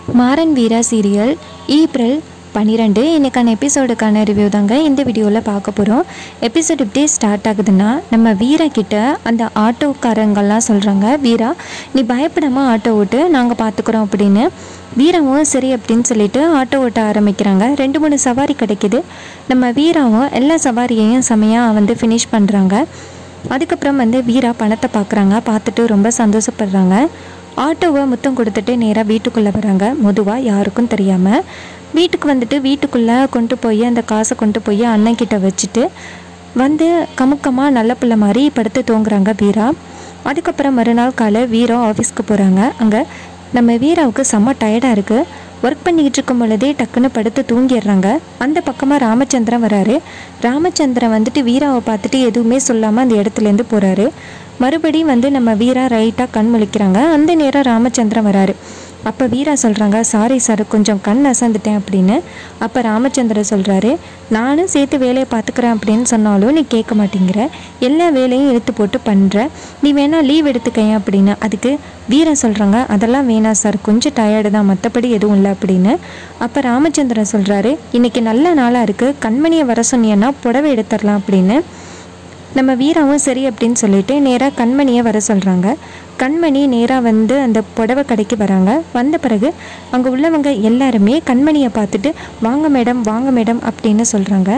மாறன் வீரா serial April பன்னிரெண்டு இன்னைக்கான எபிசோடுக்கான review தாங்க இந்த வீடியோவில் பார்க்க போகிறோம் எபிசோட் இப்படி ஸ்டார்ட் ஆகுதுன்னா நம்ம வீரா கிட்ட அந்த ஆட்டோக்காரங்கள்லாம் சொல்கிறாங்க வீரா நீ பயப்படாமல் ஆட்டோ ஓட்டு நாங்கள் பார்த்துக்குறோம் அப்படின்னு வீராவும் சரி அப்படின்னு சொல்லிட்டு ஆட்டோ ஓட்ட ஆரம்பிக்கிறாங்க ரெண்டு மூணு சவாரி கிடைக்குது நம்ம வீராவும் எல்லா சவாரியையும் செமையாக வந்து ஃபினிஷ் பண்ணுறாங்க அதுக்கப்புறம் வந்து வீரா பணத்தை பார்க்குறாங்க பார்த்துட்டு ரொம்ப சந்தோஷப்படுறாங்க ஆட்டோவை முத்தம் கொடுத்துட்டு நேராக வீட்டுக்குள்ளே வராங்க மெதுவாக யாருக்கும் தெரியாமல் வீட்டுக்கு வந்துட்டு வீட்டுக்குள்ளே கொண்டு போய் அந்த காசை கொண்டு போய் அண்ணன் கிட்ட வச்சுட்டு வந்து கமுக்கமாக நல்ல பிள்ளை மாதிரி படுத்து தூங்குறாங்க வீரா அதுக்கப்புறம் மறுநாள் காலை வீரா ஆஃபீஸ்க்கு போகிறாங்க அங்கே நம்ம வீராவுக்கு செம்ம டயர்டாக இருக்குது ஒர்க் பண்ணிக்கிட்டு இருக்கும் பொழுதே டக்குன்னு படுத்து தூங்கிடுறாங்க அந்த பக்கமாக ராமச்சந்திரன் வராரு ராமச்சந்திரன் வந்துட்டு வீராவை பார்த்துட்டு எதுவுமே சொல்லாமல் அந்த இடத்துலேருந்து போகிறாரு மறுபடியும் வந்து நம்ம வீரா ரைட்டாக கண் முழிக்கிறாங்க அந்த நேரம் ராமச்சந்திரன் வராரு அப்போ வீரா சொல்கிறாங்க சாரி சார் கொஞ்சம் கண் அசந்துட்டேன் அப்படின்னு அப்போ ராமச்சந்திரன் சொல்கிறாரு நானும் சேர்த்து வேலையை பார்த்துக்கிறேன் அப்படின்னு சொன்னாலும் நீ கேட்க மாட்டேங்கிற எல்லா வேலையும் இழுத்து போட்டு பண்ணுற நீ வேணா லீவ் எடுத்துக்கேன் அப்படின்னு அதுக்கு வீரா சொல்கிறாங்க அதெல்லாம் வேணாம் சார் கொஞ்சம் டயர்டு தான் மற்றபடி எதுவும் இல்லை அப்படின்னு அப்போ ராமச்சந்திரன் சொல்கிறாரு இன்னைக்கு நல்ல நாளாக இருக்குது கண்மணியை வர சொன்னீங்கன்னா புடவை எடுத்துடலாம் அப்படின்னு நம்ம வீராவும் சரி அப்படின்னு சொல்லிட்டு நேராக கண்மணியை வர சொல்கிறாங்க கண்மணி நேராக வந்து அந்த புடவை கடைக்கு வராங்க வந்த பிறகு அங்கே உள்ளவங்க எல்லாருமே கண்மணியை பார்த்துட்டு வாங்க மேடம் வாங்க மேடம் அப்படின்னு சொல்கிறாங்க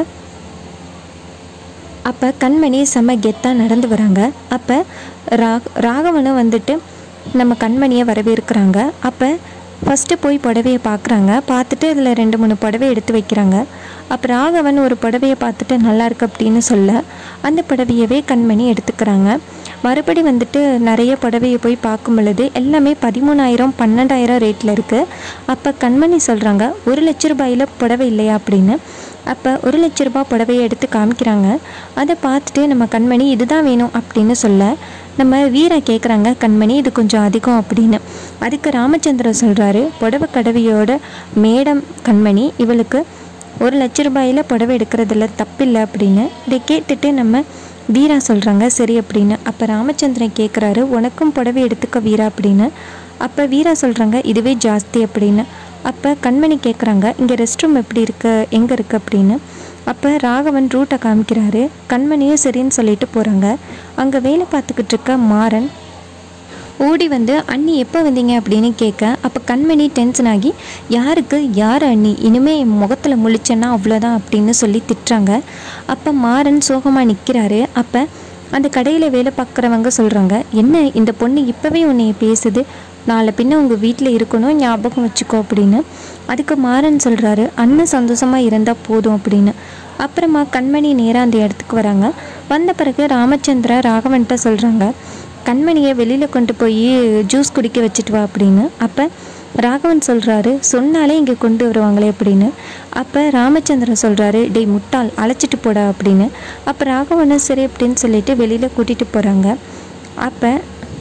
அப்போ கண்மணி செம்ம கெத்தாக நடந்து வராங்க அப்போ ராக் ராகவனும் வந்துட்டு நம்ம கண்மணியை வரவேற்கிறாங்க அப்போ ஃபஸ்ட்டு போய் புடவையை பார்க்குறாங்க பார்த்துட்டு அதில் ரெண்டு மூணு புடவை எடுத்து வைக்கிறாங்க அப்போ ராகவன் ஒரு புடவையை பார்த்துட்டு நல்லா இருக்கு அப்படின்னு சொல்ல அந்த புடவையவே கண்மணி எடுத்துக்கிறாங்க மறுபடி வந்துட்டு நிறைய புடவையை போய் பார்க்கும் பொழுது எல்லாமே பதிமூணாயிரம் பன்னெண்டாயிரம் ரேட்டில் இருக்குது அப்போ கண்மணி சொல்கிறாங்க ஒரு லட்ச ரூபாயில் புடவை இல்லையா அப்படின்னு அப்போ ஒரு லட்ச ரூபாய் புடவையை எடுத்து காமிக்கிறாங்க அதை பார்த்துட்டு நம்ம கண்மணி இதுதான் வேணும் அப்படின்னு சொல்ல நம்ம வீரா கேட்குறாங்க கண்மணி இது கொஞ்சம் அதிகம் அப்படின்னு அதுக்கு ராமச்சந்திரன் சொல்கிறாரு புடவை கடவையோட மேடம் கண்மணி இவளுக்கு ஒரு லட்ச ரூபாயில் புடவை எடுக்கிறதுல தப்பில்லை அப்படின்னு இதை கேட்டுட்டு நம்ம வீரா சொல்கிறாங்க சரி அப்படின்னு அப்போ ராமச்சந்திரன் கேட்குறாரு உனக்கும் புடவை எடுத்துக்க வீரா அப்படின்னு அப்போ வீரா சொல்கிறாங்க இதுவே ஜாஸ்தி அப்படின்னு அப்போ கண்மணி கேட்குறாங்க இங்கே ரெஸ்ட் ரூம் எப்படி இருக்கு எங்கே இருக்குது அப்படின்னு அப்போ ராகவன் ரூட்டை காமிக்கிறாரு கண்மணியும் சரின்னு சொல்லிட்டு போகிறாங்க அங்கே வேலை பார்த்துக்கிட்டு இருக்க மாறன் ஓடி வந்து அண்ணி எப்போ வந்தீங்க அப்படின்னு கேட்க அப்போ கண்மணி டென்ஷன் ஆகி யாருக்கு யார் அண்ணி இனிமே என் முகத்தில் முழிச்சேன்னா அவ்வளோதான் அப்படின்னு சொல்லி திட்டுறாங்க அப்போ மாறன் சோகமாக நிற்கிறாரு அப்போ அந்த கடையில் வேலை பார்க்குறவங்க சொல்கிறாங்க என்ன இந்த பொண்ணு இப்போவே உன்னைய பேசுது நாளை பின்ன உங்கள் வீட்டில் இருக்கணும் ஞாபகம் வச்சுக்கோ அப்படின்னு அதுக்கு மாறன் சொல்கிறாரு அண்ணன் சந்தோஷமாக இருந்தால் போதும் அப்படின்னு அப்புறமா கண்மணி நேராக அந்த இடத்துக்கு வராங்க வந்த பிறகு ராமச்சந்திர ராகவன்கிட்ட சொல்கிறாங்க கண்மணியை வெளியில் கொண்டு போய் ஜூஸ் குடிக்க வச்சுட்டு வா அப்படின்னு அப்போ ராகவன் சொல்கிறாரு சொன்னாலே இங்கே கொண்டு வருவாங்களே அப்படின்னு அப்போ ராமச்சந்திரன் சொல்கிறாரு டேய் முட்டாள் அழைச்சிட்டு போடா அப்படின்னு அப்போ ராகவனும் சரி அப்படின்னு சொல்லிட்டு வெளியில் கூட்டிகிட்டு போகிறாங்க அப்போ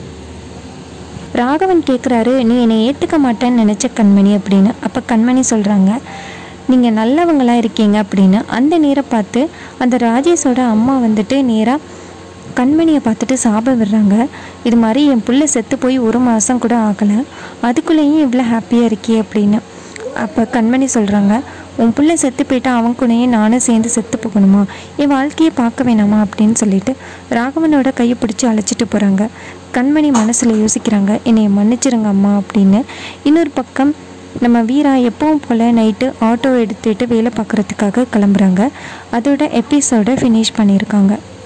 ராகவன் கேட்குறாரு நீ என்னை ஏற்றுக்க மாட்டேன்னு நினச்ச கண்மணி அப்படின்னு அப்போ கண்மணி சொல்கிறாங்க நீங்கள் நல்லவங்களாக இருக்கீங்க அப்படின்னு அந்த நேரம் பார்த்து அந்த ராஜேஷோட அம்மா வந்துட்டு நேராக கண்மணியை பார்த்துட்டு சாப விடுறாங்க இது மாதிரி என் புள்ள செத்து போய் ஒரு மாதம் கூட ஆகலை அதுக்குள்ளேயும் இவ்வளோ ஹாப்பியாக இருக்கியே அப்படின்னு அப்போ கண்மணி சொல்கிறாங்க உன் புள்ள செத்து போயிட்டா அவன் கூடயே நானும் சேர்ந்து செத்து போகணுமா என் வாழ்க்கையை பார்க்க வேணாமா அப்படின்னு சொல்லிட்டு ராகவனோட கையை பிடிச்சி அழைச்சிட்டு போகிறாங்க கண்மணி மனசில் யோசிக்கிறாங்க என்னைய மன்னிச்சிருங்க அம்மா அப்படின்னு இன்னொரு பக்கம் நம்ம வீரா எப்பவும் போல் நைட்டு ஆட்டோ எடுத்துகிட்டு வேலை பார்க்குறதுக்காக கிளம்புறாங்க அதோட எபிசோடை ஃபினிஷ் பண்ணியிருக்காங்க